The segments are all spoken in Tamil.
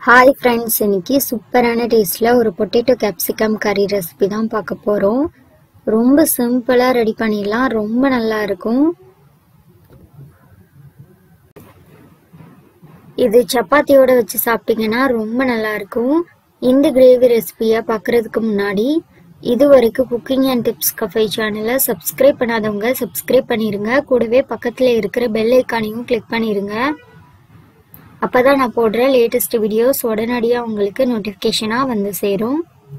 ஹாய் ஃப்ரெண்ட்ஸ் இன்னைக்கு சூப்பரான டேஸ்டில் ஒரு பொட்டேட்டோ கேப்சிகம் கறி ரெசிபி தான் பார்க்க போகிறோம் ரொம்ப சிம்பிளாக ரெடி பண்ணிடலாம் ரொம்ப நல்லா இருக்கும் இது சப்பாத்தியோட வச்சு சாப்பிட்டீங்கன்னா ரொம்ப நல்லா இருக்கும் இந்த கிரேவி ரெசிபியை பார்க்குறதுக்கு முன்னாடி இது வரைக்கும் குக்கிங் அண்ட் டிப்ஸ் கஃபே சேனலை சப்ஸ்கிரைப் பண்ணாதவங்க சப்ஸ்கிரைப் பண்ணிடுங்க கூடவே பக்கத்தில் இருக்கிற பெல் ஐக்கானையும் கிளிக் பண்ணிடுங்க அப்பதான் நான் போடுற லேட்டஸ்ட் வீடியோஸ் உடனடியாக உங்களுக்கு நோட்டிஃபிகேஷனாக வந்து சேரும்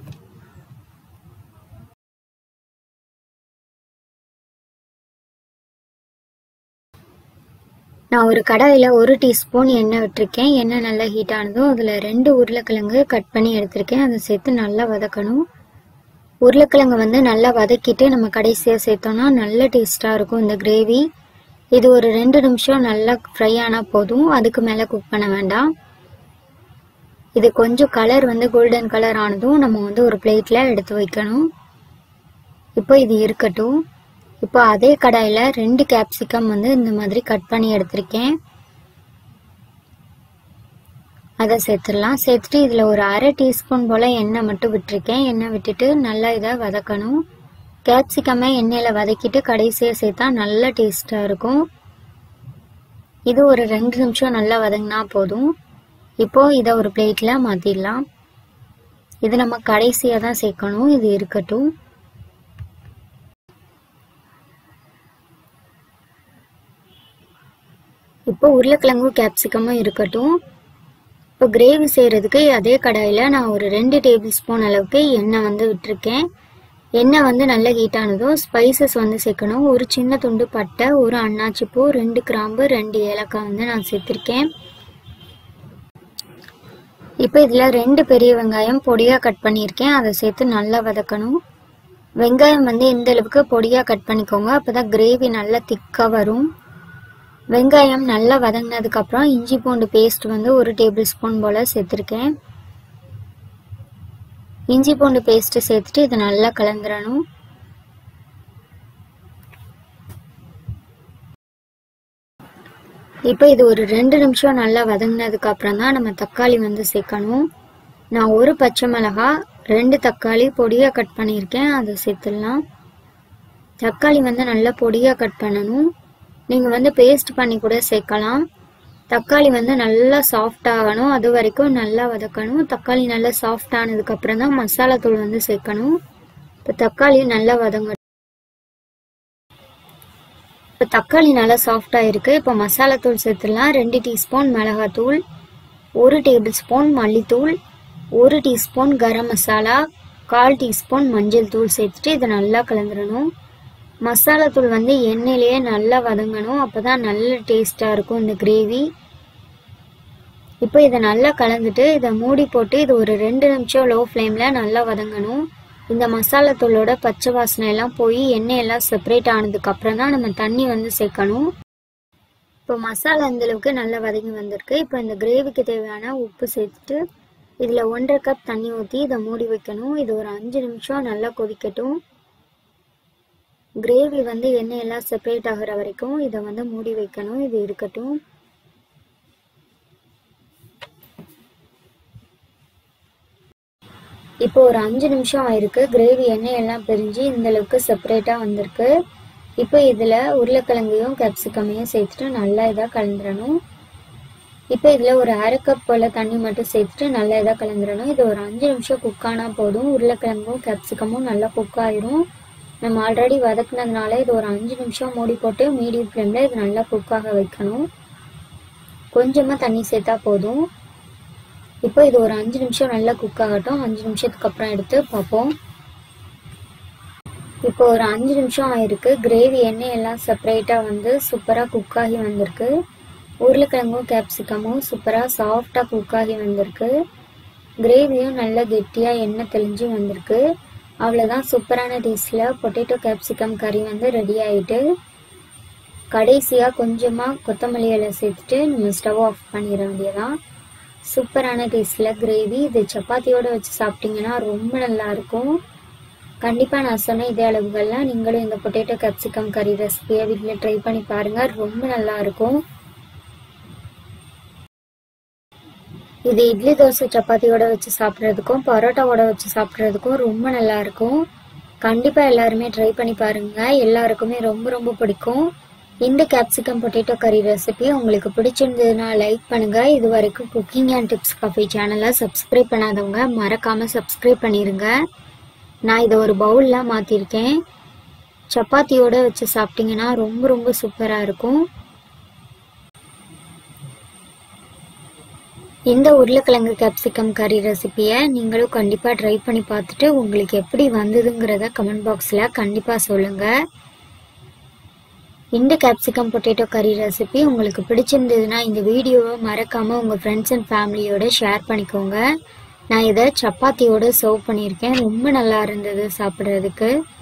நான் ஒரு கடாயில் ஒரு டீஸ்பூன் எண்ணெய் விட்டுருக்கேன் எண்ணெய் நல்லா ஹீட் ஆனதும் அதில் ரெண்டு உருளைக்கிழங்கு கட் பண்ணி எடுத்திருக்கேன் அதை சேர்த்து நல்லா வதக்கணும் உருளைக்கிழங்கு வந்து நல்லா வதக்கிட்டு நம்ம கடைசியாக சேர்த்தோம்னா நல்ல டேஸ்ட்டாக இருக்கும் இந்த கிரேவி இது ஒரு ரெண்டு நிமிஷம் நல்லா ஃப்ரை ஆனால் போதும் அதுக்கு மேலே குக் பண்ண வேண்டாம் இது கொஞ்சம் கலர் வந்து கோல்டன் கலர் ஆனதும் நம்ம வந்து ஒரு பிளேட்டில் எடுத்து வைக்கணும் இப்போ இது இருக்கட்டும் இப்போ அதே கடாயில் ரெண்டு கேப்சிகம் வந்து இந்த மாதிரி கட் பண்ணி எடுத்திருக்கேன் அதை சேர்த்துடலாம் சேர்த்துட்டு இதில் ஒரு அரை டீஸ்பூன் போல் எண்ணெய் மட்டும் விட்டுருக்கேன் எண்ணெய் விட்டுட்டு நல்லா இதை வதக்கணும் கேப்சிகமை எண்ணெயில் வதக்கிட்டு கடைசியாக சேர்த்தா நல்ல டேஸ்ட்டாக இருக்கும் இது ஒரு ரெண்டு நிமிஷம் நல்லா வதங்கினா போதும் இப்போது இதை ஒரு பிளேட்டில் மாற்றிடலாம் இது நம்ம கடைசியாக தான் சேர்க்கணும் இது இருக்கட்டும் இப்போ உருளைக்கிழங்கும் கேப்சிகமும் இருக்கட்டும் இப்போ கிரேவி செய்கிறதுக்கு அதே கடாயில் நான் ஒரு ரெண்டு டேபிள் ஸ்பூன் அளவுக்கு எண்ணெய் வந்து விட்டுருக்கேன் எண்ணெய் வந்து நல்லா ஹீட் ஆனதும் ஸ்பைசஸ் வந்து சேர்க்கணும் ஒரு சின்ன துண்டு பட்டை ஒரு அன்னாச்சி பூ ரெண்டு கிராம்பு ரெண்டு ஏலக்காய் வந்து நான் சேர்த்துருக்கேன் இப்போ இதில் ரெண்டு பெரிய வெங்காயம் பொடியாக கட் பண்ணியிருக்கேன் அதை சேர்த்து நல்லா வதக்கணும் வெங்காயம் வந்து இந்த அளவுக்கு பொடியாக கட் பண்ணிக்கோங்க அப்போ தான் கிரேவி நல்லா திக்காக வரும் வெங்காயம் நல்லா வதங்கினதுக்கப்புறம் இஞ்சி பூண்டு பேஸ்ட் வந்து ஒரு டேபிள் ஸ்பூன் போல் சேர்த்துருக்கேன் இஞ்சி பூண்டு பேஸ்ட் சேர்த்துட்டு இதை நல்லா கலந்துடணும் இப்போ இது ஒரு ரெண்டு நிமிஷம் நல்லா வதங்கினதுக்கு அப்புறம் தான் நம்ம தக்காளி வந்து சேர்க்கணும் நான் ஒரு பச்சை மிளகா ரெண்டு தக்காளி பொடியாக கட் பண்ணியிருக்கேன் அதை சேர்த்துடலாம் தக்காளி வந்து நல்லா பொடியாக கட் பண்ணணும் நீங்கள் வந்து பேஸ்ட் பண்ணி கூட சேர்க்கலாம் தக்காளி வந்து நல்லா சாஃப்ட் ஆகணும் அது வரைக்கும் நல்லா வதக்கணும் தக்காளி நல்லா சாஃப்ட் ஆனதுக்கப்புறம் தான் மசாலா தூள் வந்து சேர்க்கணும் இப்போ தக்காளி நல்லா வதங்க இப்போ தக்காளி நல்லா சாஃப்டாக இருக்குது இப்போ மசாலா தூள் சேர்த்துடலாம் ரெண்டு டீஸ்பூன் மிளகாத்தூள் ஒரு டேபிள் ஸ்பூன் மல்லித்தூள் ஒரு டீஸ்பூன் கரம் மசாலா கால் டீஸ்பூன் மஞ்சள் தூள் சேர்த்துட்டு இதை நல்லா கலந்துடணும் மசாலா தூள் வந்து எண்ணெயிலேயே நல்லா வதங்கணும் அப்போ தான் நல்ல டேஸ்ட்டாக இருக்கும் இந்த கிரேவி இப்போ இதை நல்லா கலந்துட்டு இதை மூடி போட்டு இது ஒரு ரெண்டு நிமிஷம் லோ ஃப்ளேமில் நல்லா வதங்கணும் இந்த மசாலா தூளோட பச்சை வாசனை எல்லாம் போய் எண்ணெய் எல்லாம் செப்பரேட் ஆனதுக்கு அப்புறம் தான் நம்ம தண்ணி வந்து சேர்க்கணும் இப்போ மசாலா இந்த அளவுக்கு நல்லா வதங்கி வந்திருக்கு இப்போ இந்த கிரேவிக்கு தேவையான உப்பு சேர்த்துட்டு இதில் ஒன்றரை கப் தண்ணி ஊற்றி இதை மூடி வைக்கணும் இது ஒரு அஞ்சு நிமிஷம் நல்லா கொதிக்கட்டும் கிரேவி வந்து எண்ணெய் எல்லாம் செப்பரேட் ஆகிற வரைக்கும் இதை வந்து மூடி வைக்கணும் இது இருக்கட்டும் இப்போ ஒரு அஞ்சு நிமிஷம் ஆயிருக்கு கிரேவி எண்ணெய் எல்லாம் பிரிஞ்சு இந்த அளவுக்கு செப்பரேட்டாக வந்திருக்கு இப்போ இதில் உருளைக்கிழங்கையும் கேப்சிகமையும் சேர்த்துட்டு நல்லா இதாக கலந்துடணும் இப்போ இதில் ஒரு அரை கப் போல் தண்ணி மட்டும் சேர்த்துட்டு நல்லா இதாக கலந்துடணும் இது ஒரு அஞ்சு நிமிஷம் குக் ஆனால் போதும் உருளைக்கிழங்கும் கேப்சிகமும் நல்லா குக் ஆயிரும் நம்ம ஆல்ரெடி வதக்குனதுனால இது ஒரு அஞ்சு நிமிஷம் மூடி போட்டு மீடியம் ஃப்ளேமில் இது நல்லா குக்காக வைக்கணும் கொஞ்சமாக தண்ணி சேர்த்தா போதும் இப்போ இது ஒரு அஞ்சு நிமிஷம் நல்லா குக் ஆகட்டும் அஞ்சு நிமிஷத்துக்கு அப்புறம் எடுத்து பார்ப்போம் இப்போ ஒரு அஞ்சு நிமிஷம் ஆயிருக்கு கிரேவி எண்ணெய் எல்லாம் செப்பரேட்டாக வந்து சூப்பராக குக் ஆகி வந்திருக்கு உருளைக்கிழங்கும் கேப்சிகமும் சூப்பராக சாஃப்டாக குக் ஆகி வந்திருக்கு கிரேவியும் நல்லா கெட்டியாக எண்ணெய் தெளிஞ்சு வந்திருக்கு அவ்வளோதான் சூப்பரான டேஸ்டில் பொட்டேட்டோ கேப்சிகம் கறி வந்து ரெடி ஆகிட்டு கடைசியாக கொஞ்சமாக கொத்தமல்லி இலை சேர்த்துட்டு நம்ம ஸ்டவ் ஆஃப் பண்ணிட வேண்டியதான் சூப்பரான டேஸ்டில் கிரேவி இது சப்பாத்தியோடு வச்சு சாப்பிட்டீங்கன்னா ரொம்ப நல்லாயிருக்கும் கண்டிப்பாக நான் சொன்ன இதே அளவுகள்லாம் நீங்களும் இந்த பொட்டேட்டோ கேப்சிகம் கறி ரெசிபியை வீட்டில் ட்ரை பண்ணி பாருங்கள் ரொம்ப நல்லாயிருக்கும் இது இட்லி தோசை சப்பாத்தியோட வச்சு சாப்பிட்றதுக்கும் பரோட்டாவோட வச்சு சாப்பிட்றதுக்கும் ரொம்ப நல்லா இருக்கும் கண்டிப்பாக எல்லாருமே ட்ரை பண்ணி பாருங்க எல்லாருக்குமே ரொம்ப ரொம்ப பிடிக்கும் இந்த கேப்சிகம் பொட்டேட்டோ கறி ரெசிபி உங்களுக்கு பிடிச்சிருந்ததுன்னா லைக் பண்ணுங்க இது வரைக்கும் குக்கிங் அண்ட் டிப்ஸ் காஃபி சேனலை சப்ஸ்கிரைப் பண்ணாதவங்க மறக்காம சப்ஸ்கிரைப் பண்ணிருங்க நான் இதை ஒரு பவுலில் மாற்றிருக்கேன் சப்பாத்தியோட வச்சு சாப்பிட்டீங்கன்னா ரொம்ப ரொம்ப சூப்பராக இருக்கும் இந்த உருளைக்கிழங்கு கேப்சிகம் கறி ரெசிபியை நீங்களும் கண்டிப்பாக ட்ரை பண்ணி பார்த்துட்டு உங்களுக்கு எப்படி வந்ததுங்கிறத கமெண்ட் பாக்ஸில் கண்டிப்பாக சொல்லுங்கள் இந்த கேப்சிகம் பொட்டேட்டோ கறி ரெசிபி உங்களுக்கு பிடிச்சிருந்ததுன்னா இந்த வீடியோவை மறக்காமல் உங்கள் ஃப்ரெண்ட்ஸ் அண்ட் ஃபேமிலியோட ஷேர் பண்ணிக்கோங்க நான் இதை சப்பாத்தியோட சர்வ் பண்ணியிருக்கேன் ரொம்ப நல்லா இருந்தது சாப்பிட்றதுக்கு